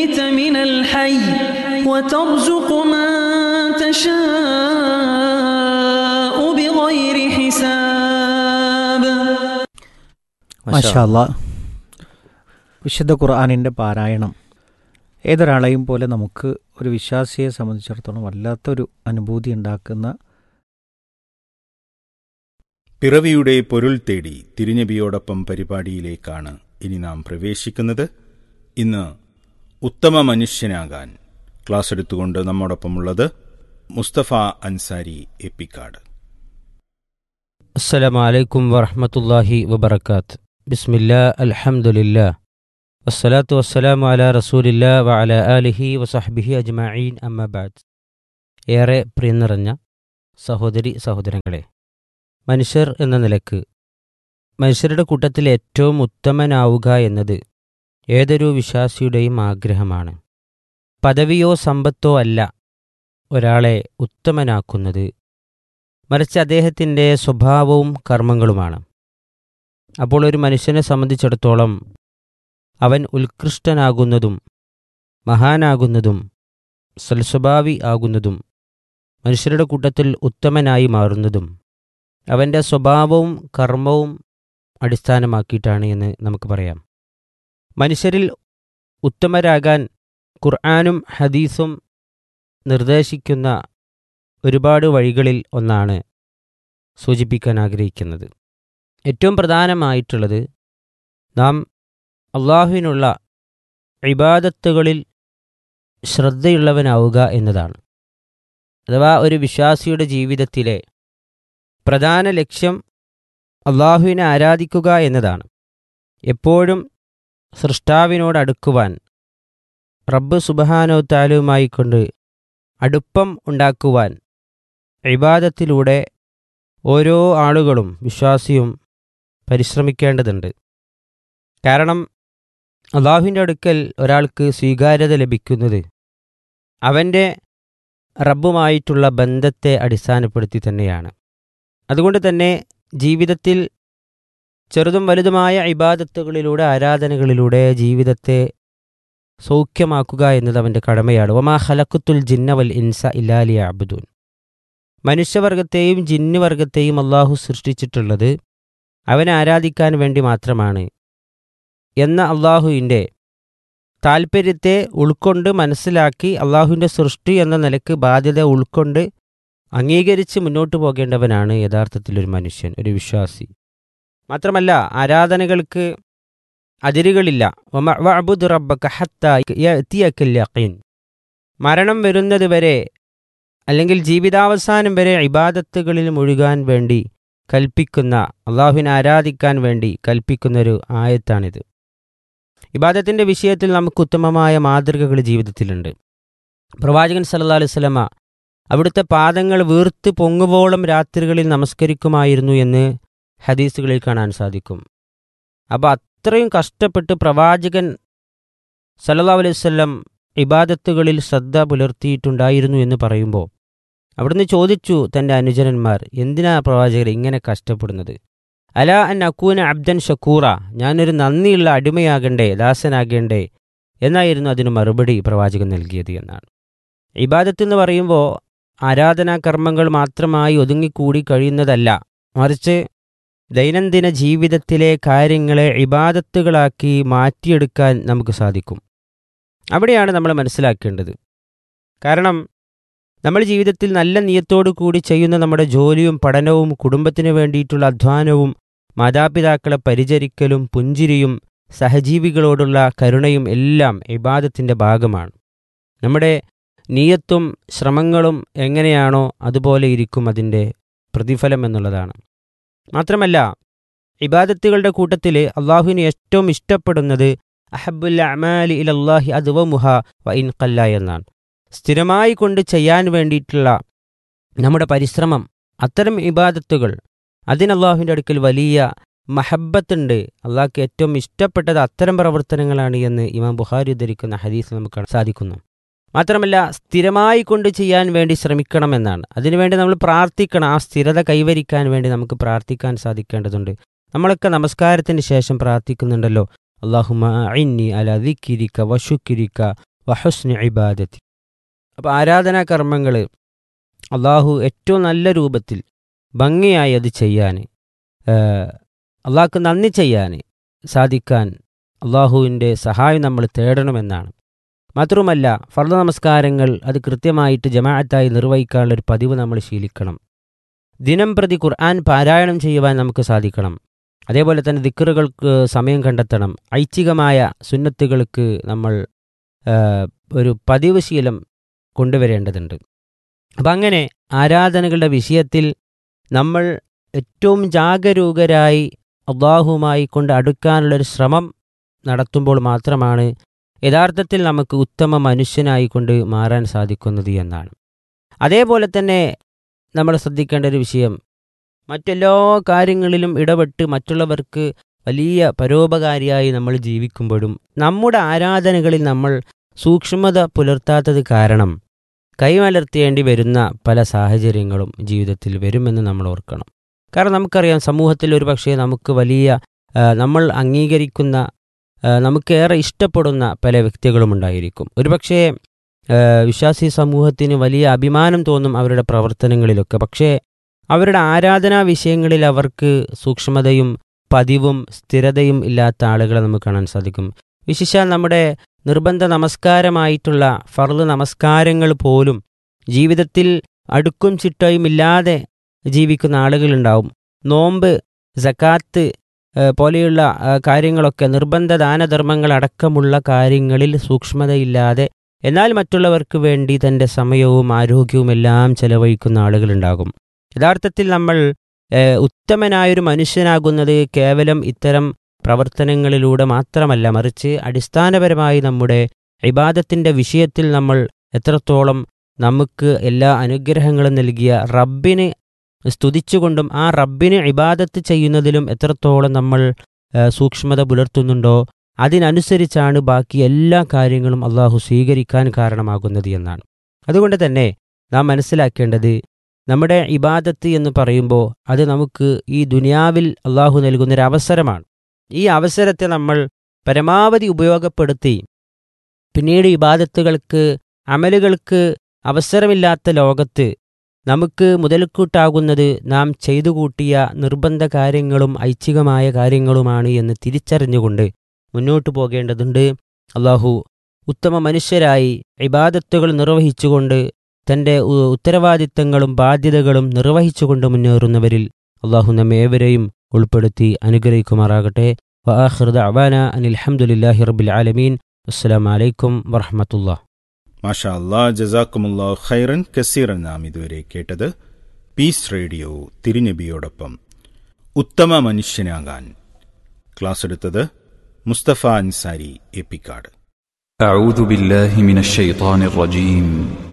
الميت من الحي وترزق من تشاء بغير حساب മഷാല്ല വിശുദ്ധ ഖുർആാനിൻ്റെ പാരായണം ഏതൊരാളെയും പോലെ നമുക്ക് ഒരു വിശ്വാസിയെ സംബന്ധിച്ചിടത്തോളം വല്ലാത്തൊരു അനുഭൂതി ഉണ്ടാക്കുന്ന പിറവിയുടെ പൊരുൾ തേടി തിരുനബിയോടൊപ്പം പരിപാടിയിലേക്കാണ് ഇനി നാം പ്രവേശിക്കുന്നത് ഇന്ന് ഉത്തമ മനുഷ്യനാകാൻ ക്ലാസ് എടുത്തുകൊണ്ട് നമ്മോടൊപ്പമുള്ളത് മുസ്തഫ അൻസാരി എപ്പിക്കാട് السلام عليكم ورحمة الله وبركاته بسم الله الحمد لله والصلاة والسلام على رسول الله وعلى آله وصحبه أجمعين أما بعد ഏറെ പ്രിയം നിറഞ്ഞ സഹോദരി സഹോദരങ്ങളെ മനുഷ്യർ എന്ന നിലക്ക് മനുഷ്യരുടെ കൂട്ടത്തിൽ ഏറ്റവും ഉത്തമനാവുക എന്നത് ഏതൊരു വിശ്വാസിയുടെയും ആഗ്രഹമാണ് പദവിയോ സമ്പത്തോ അല്ല ഒരാളെ ഉത്തമനാക്കുന്നത് മറിച്ച് അദ്ദേഹത്തിൻ്റെ സ്വഭാവവും കർമ്മങ്ങളുമാണ് അപ്പോൾ ഒരു മനുഷ്യനെ സംബന്ധിച്ചിടത്തോളം അവൻ ഉത്കൃഷ്ടനാകുന്നതും മഹാനാകുന്നതും സൽസ്വഭാവി ആകുന്നതും മനുഷ്യരുടെ കൂട്ടത്തിൽ ഉത്തമനായി മാറുന്നതും അവൻ്റെ സ്വഭാവവും കർമ്മവും അടിസ്ഥാനമാക്കിയിട്ടാണ് എന്ന് നമുക്ക് പറയാം മനുഷ്യരിൽ ഉത്തമരാകാൻ ഖുർആാനും ഹദീസും നിർദ്ദേശിക്കുന്ന ഒരുപാട് വഴികളിൽ ഒന്നാണ് സൂചിപ്പിക്കാൻ ആഗ്രഹിക്കുന്നത് ഏറ്റവും പ്രധാനമായിട്ടുള്ളത് നാം അള്ളാഹുവിനുള്ള ഇബാദത്തുകളിൽ ശ്രദ്ധയുള്ളവനാവുക എന്നതാണ് അഥവാ ഒരു വിശ്വാസിയുടെ ജീവിതത്തിലെ പ്രധാന ലക്ഷ്യം അള്ളാഹുവിനെ ആരാധിക്കുക എന്നതാണ് എപ്പോഴും സൃഷ്ടാവിനോട് അടുക്കുവാൻ റബ്ബ് സുബഹാനോ താലുമായി കൊണ്ട് അടുപ്പം ഉണ്ടാക്കുവാൻ ഇബാദത്തിലൂടെ ഓരോ ആളുകളും വിശ്വാസിയും പരിശ്രമിക്കേണ്ടതുണ്ട് കാരണം അള്ളാഹുവിൻ്റെ അടുക്കൽ ഒരാൾക്ക് സ്വീകാര്യത ലഭിക്കുന്നത് അവൻ്റെ റബ്ബുമായിട്ടുള്ള ബന്ധത്തെ അടിസ്ഥാനപ്പെടുത്തി തന്നെയാണ് അതുകൊണ്ട് തന്നെ ജീവിതത്തിൽ ചെറുതും വലുതുമായ ഇബാദത്തുകളിലൂടെ ആരാധനകളിലൂടെ ജീവിതത്തെ സൗഖ്യമാക്കുക എന്നത് അവൻ്റെ കടമയാണ് ഒമാ ഹലക്കുത്തുൽ ജിന്നവൽ ഇൻസ ഇല്ലാലി അബ്ദുൻ മനുഷ്യവർഗത്തെയും ജിന്നുവർഗത്തെയും അള്ളാഹു സൃഷ്ടിച്ചിട്ടുള്ളത് അവനെ ആരാധിക്കാൻ വേണ്ടി മാത്രമാണ് എന്ന അള്ളാഹുവിൻ്റെ താൽപ്പര്യത്തെ ഉൾക്കൊണ്ട് മനസ്സിലാക്കി അള്ളാഹുവിൻ്റെ സൃഷ്ടി എന്ന നിലക്ക് ബാധ്യത ഉൾക്കൊണ്ട് അംഗീകരിച്ച് മുന്നോട്ട് പോകേണ്ടവനാണ് യഥാർത്ഥത്തിലൊരു മനുഷ്യൻ ഒരു വിശ്വാസി മാത്രമല്ല ആരാധനകൾക്ക് അതിരുകളില്ല വഅബ്ദുർ റബ്ബക ഹത്താ യഅതിയക്കൽ യഖീൻ മരണം വരുന്നത് വരെ അല്ലെങ്കിൽ ജീവിതാവസാനം വരെ ഇബാദത്തുകളിൽ മുഴുകാൻ വേണ്ടി കൽപ്പിക്കുന്ന അള്ളാഹുവിനെ ആരാധിക്കാൻ വേണ്ടി കൽപ്പിക്കുന്നൊരു ആയത്താണിത് ഇബാദത്തിൻ്റെ വിഷയത്തിൽ നമുക്ക് ഉത്തമമായ മാതൃകകൾ ജീവിതത്തിലുണ്ട് പ്രവാചകൻ സല്ലാ അലൈഹി സ്വലമ അവിടുത്തെ പാദങ്ങൾ വീർത്ത് പൊങ്ങുവോളം രാത്രികളിൽ നമസ്കരിക്കുമായിരുന്നു എന്ന് ഹദീസുകളിൽ കാണാൻ സാധിക്കും അപ്പോൾ അത്രയും കഷ്ടപ്പെട്ട് പ്രവാചകൻ സല്ലാ അലൈഹി വല്ലം ഇബാദത്തുകളിൽ ശ്രദ്ധ പുലർത്തിയിട്ടുണ്ടായിരുന്നു എന്ന് പറയുമ്പോൾ അവിടുന്ന് ചോദിച്ചു തൻ്റെ അനുജനന്മാർ എന്തിനാ പ്രവാചകർ ഇങ്ങനെ കഷ്ടപ്പെടുന്നത് അല അൻ അക്കൂന അബ്ദൻ ഷക്കൂറ ഞാനൊരു നന്ദിയുള്ള അടിമയാകണ്ടേ ദാസനാകേണ്ടേ എന്നായിരുന്നു അതിന് മറുപടി പ്രവാചകൻ നൽകിയത് എന്നാണ് ഇബാദത്ത് എന്ന് പറയുമ്പോൾ ആരാധനാ കർമ്മങ്ങൾ മാത്രമായി ഒതുങ്ങിക്കൂടി കഴിയുന്നതല്ല മറിച്ച് ദൈനംദിന ജീവിതത്തിലെ കാര്യങ്ങളെ ഇബാദത്തുകളാക്കി മാറ്റിയെടുക്കാൻ നമുക്ക് സാധിക്കും അവിടെയാണ് നമ്മൾ മനസ്സിലാക്കേണ്ടത് കാരണം നമ്മൾ ജീവിതത്തിൽ നല്ല നിയത്തോടു കൂടി ചെയ്യുന്ന നമ്മുടെ ജോലിയും പഠനവും കുടുംബത്തിന് വേണ്ടിയിട്ടുള്ള അധ്വാനവും മാതാപിതാക്കളെ പരിചരിക്കലും പുഞ്ചിരിയും സഹജീവികളോടുള്ള കരുണയും എല്ലാം ഇബാദത്തിൻ്റെ ഭാഗമാണ് നമ്മുടെ നീയത്തും ശ്രമങ്ങളും എങ്ങനെയാണോ അതുപോലെ ഇരിക്കും അതിൻ്റെ പ്രതിഫലം എന്നുള്ളതാണ് മാത്രമല്ല ഇബാദത്തുകളുടെ കൂട്ടത്തിൽ അള്ളാഹുവിന് ഏറ്റവും ഇഷ്ടപ്പെടുന്നത് അഹബുല്ല അമാലി ഇലല്ലാഹി അദ്വമുഹ വ ഇൻ കല്ല എന്നാണ് സ്ഥിരമായി കൊണ്ട് ചെയ്യാൻ വേണ്ടിയിട്ടുള്ള നമ്മുടെ പരിശ്രമം അത്തരം ഇബാദത്തുകൾ അതിന് അള്ളാഹുവിൻ്റെ അടുക്കൽ വലിയ മഹബത്തുണ്ട് അള്ളാഹ്ക്ക് ഏറ്റവും ഇഷ്ടപ്പെട്ടത് അത്തരം പ്രവർത്തനങ്ങളാണ് എന്ന് ഇമാം ബുഹാരി ഉദ്ധരിക്കുന്ന ഹദീസ് നമുക്ക് കാണാൻ സാധിക്കുന്നു മാത്രമല്ല സ്ഥിരമായി കൊണ്ട് ചെയ്യാൻ വേണ്ടി ശ്രമിക്കണമെന്നാണ് അതിനുവേണ്ടി നമ്മൾ പ്രാർത്ഥിക്കണം ആ സ്ഥിരത കൈവരിക്കാൻ വേണ്ടി നമുക്ക് പ്രാർത്ഥിക്കാൻ സാധിക്കേണ്ടതുണ്ട് നമ്മളൊക്കെ നമസ്കാരത്തിന് ശേഷം പ്രാർത്ഥിക്കുന്നുണ്ടല്ലോ അള്ളാഹുമ ഐന്നി അല ദിക്കിരിക്ക വഷുക്കിരിക്ക വഹുസ്നി ഇബാദത്തി അപ്പോൾ ആരാധനാ കർമ്മങ്ങൾ അള്ളാഹു ഏറ്റവും നല്ല രൂപത്തിൽ ഭംഗിയായി അത് ചെയ്യാൻ അള്ളാഹ്ക്ക് നന്ദി ചെയ്യാൻ സാധിക്കാൻ അള്ളാഹുവിൻ്റെ സഹായം നമ്മൾ തേടണമെന്നാണ് മാത്രവുമല്ല ഫർദ നമസ്കാരങ്ങൾ അത് കൃത്യമായിട്ട് ജമാഅത്തായി നിർവഹിക്കാനുള്ള ഒരു പതിവ് നമ്മൾ ശീലിക്കണം ദിനം പ്രതി ഖുർആൻ പാരായണം ചെയ്യുവാൻ നമുക്ക് സാധിക്കണം അതേപോലെ തന്നെ ദിക്കറുകൾക്ക് സമയം കണ്ടെത്തണം ഐച്ഛികമായ സുന്നത്തുകൾക്ക് നമ്മൾ ആ, ഒരു പതിവ് ശീലം കൊണ്ടുവരേണ്ടതുണ്ട് അപ്പം അങ്ങനെ ആരാധനകളുടെ വിഷയത്തിൽ നമ്മൾ ഏറ്റവും ജാഗരൂകരായി അള്ളാഹുമായി കൊണ്ട് അടുക്കാനുള്ളൊരു ശ്രമം നടത്തുമ്പോൾ മാത്രമാണ് യഥാർത്ഥത്തിൽ നമുക്ക് ഉത്തമ മനുഷ്യനായി കൊണ്ട് മാറാൻ സാധിക്കുന്നത് എന്നാണ് അതേപോലെ തന്നെ നമ്മൾ ശ്രദ്ധിക്കേണ്ട ഒരു വിഷയം മറ്റെല്ലാ കാര്യങ്ങളിലും ഇടപെട്ട് മറ്റുള്ളവർക്ക് വലിയ പരോപകാരിയായി നമ്മൾ ജീവിക്കുമ്പോഴും നമ്മുടെ ആരാധനകളിൽ നമ്മൾ സൂക്ഷ്മത പുലർത്താത്തത് കാരണം കൈമലർത്തേണ്ടി വരുന്ന പല സാഹചര്യങ്ങളും ജീവിതത്തിൽ വരുമെന്ന് നമ്മൾ ഓർക്കണം കാരണം നമുക്കറിയാം സമൂഹത്തിൽ ഒരു പക്ഷേ നമുക്ക് വലിയ ആ, നമ്മൾ അംഗീകരിക്കുന്ന ആ, നമുക്കേറെ ഇഷ്ടപ്പെടുന്ന പല വ്യക്തികളും ഉണ്ടായിരിക്കും ഒരുപക്ഷേ ആ, വിശ്വാസി സമൂഹത്തിന് വലിയ അഭിമാനം തോന്നും അവരുടെ പ്രവർത്തനങ്ങളിലൊക്കെ പക്ഷേ അവരുടെ ആരാധനാ വിഷയങ്ങളിൽ അവർക്ക് സൂക്ഷ്മതയും പതിവും സ്ഥിരതയും ഇല്ലാത്ത ആളുകളെ നമുക്ക് കാണാൻ സാധിക്കും വിശിഷ്യ നമ്മുടെ നിർബന്ധ നമസ്കാരമായിട്ടുള്ള ഫർദ് നമസ്കാരങ്ങൾ പോലും ജീവിതത്തിൽ അടുക്കും ചിട്ടയും ഇല്ലാതെ ജീവിക്കുന്ന ആളുകളുണ്ടാവും നോമ്പ് സക്കാത്ത് ഏഹ്, പോലെയുള്ള ആ, കാര്യങ്ങളൊക്കെ നിർബന്ധ ദാനധർമ്മങ്ങൾ അടക്കമുള്ള കാര്യങ്ങളിൽ സൂക്ഷ്മതയില്ലാതെ എന്നാൽ മറ്റുള്ളവർക്ക് വേണ്ടി തൻ്റെ സമയവും ആരോഗ്യവും എല്ലാം ചെലവഴിക്കുന്ന ആളുകളുണ്ടാകും യഥാർത്ഥത്തിൽ നമ്മൾ ഏഹ്, ഉത്തമനായൊരു മനുഷ്യനാകുന്നത് കേവലം ഇത്തരം പ്രവർത്തനങ്ങളിലൂടെ മാത്രമല്ല മറിച്ച് അടിസ്ഥാനപരമായി നമ്മുടെ ഇബാദത്തിൻ്റെ വിഷയത്തിൽ നമ്മൾ എത്രത്തോളം നമുക്ക് എല്ലാ അനുഗ്രഹങ്ങളും നൽകിയ റബ്ബിന് സ്തുതിച്ചുകൊണ്ടും ആ റബ്ബിന് ഇബാദത്ത് ചെയ്യുന്നതിലും എത്രത്തോളം നമ്മൾ ആ, സൂക്ഷ്മത പുലർത്തുന്നുണ്ടോ അതിനനുസരിച്ചാണ് ബാക്കി എല്ലാ കാര്യങ്ങളും അള്ളാഹു സ്വീകരിക്കാൻ കാരണമാകുന്നത് എന്നാണ് അതുകൊണ്ട് തന്നെ നാം മനസ്സിലാക്കേണ്ടത് നമ്മുടെ ഇബാദത്ത് എന്ന് പറയുമ്പോൾ അത് നമുക്ക് ഈ ദുനിയാവിൽ അള്ളാഹു നൽകുന്നൊരു അവസരമാണ് ഈ അവസരത്തെ നമ്മൾ പരമാവധി ഉപയോഗപ്പെടുത്തി പിന്നീട് ഇബാദത്തുകൾക്ക് അമലുകൾക്ക് അവസരമില്ലാത്ത ലോകത്ത് നമുക്ക് മുതൽക്കൂട്ടാകുന്നത് നാം ചെയ്തു കൂട്ടിയ നിർബന്ധ കാര്യങ്ങളും ഐച്ഛികമായ കാര്യങ്ങളുമാണ് എന്ന് തിരിച്ചറിഞ്ഞുകൊണ്ട് മുന്നോട്ടു പോകേണ്ടതുണ്ട് അള്ളാഹു ഉത്തമ മനുഷ്യരായി ഇബാദത്തുകൾ നിർവഹിച്ചുകൊണ്ട് തൻ്റെ ഉ- ഉത്തരവാദിത്തങ്ങളും ബാധ്യതകളും നിർവഹിച്ചുകൊണ്ട് മുന്നേറുന്നവരിൽ അള്ളാഹു നമ്മെ ഏവരെയും ഉൾപ്പെടുത്തി അനുഗ്രഹിക്കുമാറാകട്ടെ വആഖിറു ദഅവാന അനിൽ ഹംദുലില്ലാഹി റബ്ബിൽ ആലമീൻ അസ്സലാമു അലൈക്കും വറഹ്മത്തുള്ളാഹി മാഷാ അല്ലാ ജസാക്കുമുല്ലാ ഖൈറൻ കസീറൻ നാം ഇതുവരെ കേട്ടത് പീസ് റേഡിയോ തിരുനബിയോടൊപ്പം ഉത്തമ മനുഷ്യനാകാൻ ക്ലാസ് എടുത്തത് മുസ്തഫ അൻസാരി എപ്പിക്കാട് أعوذ بالله من الشيطان الرجيم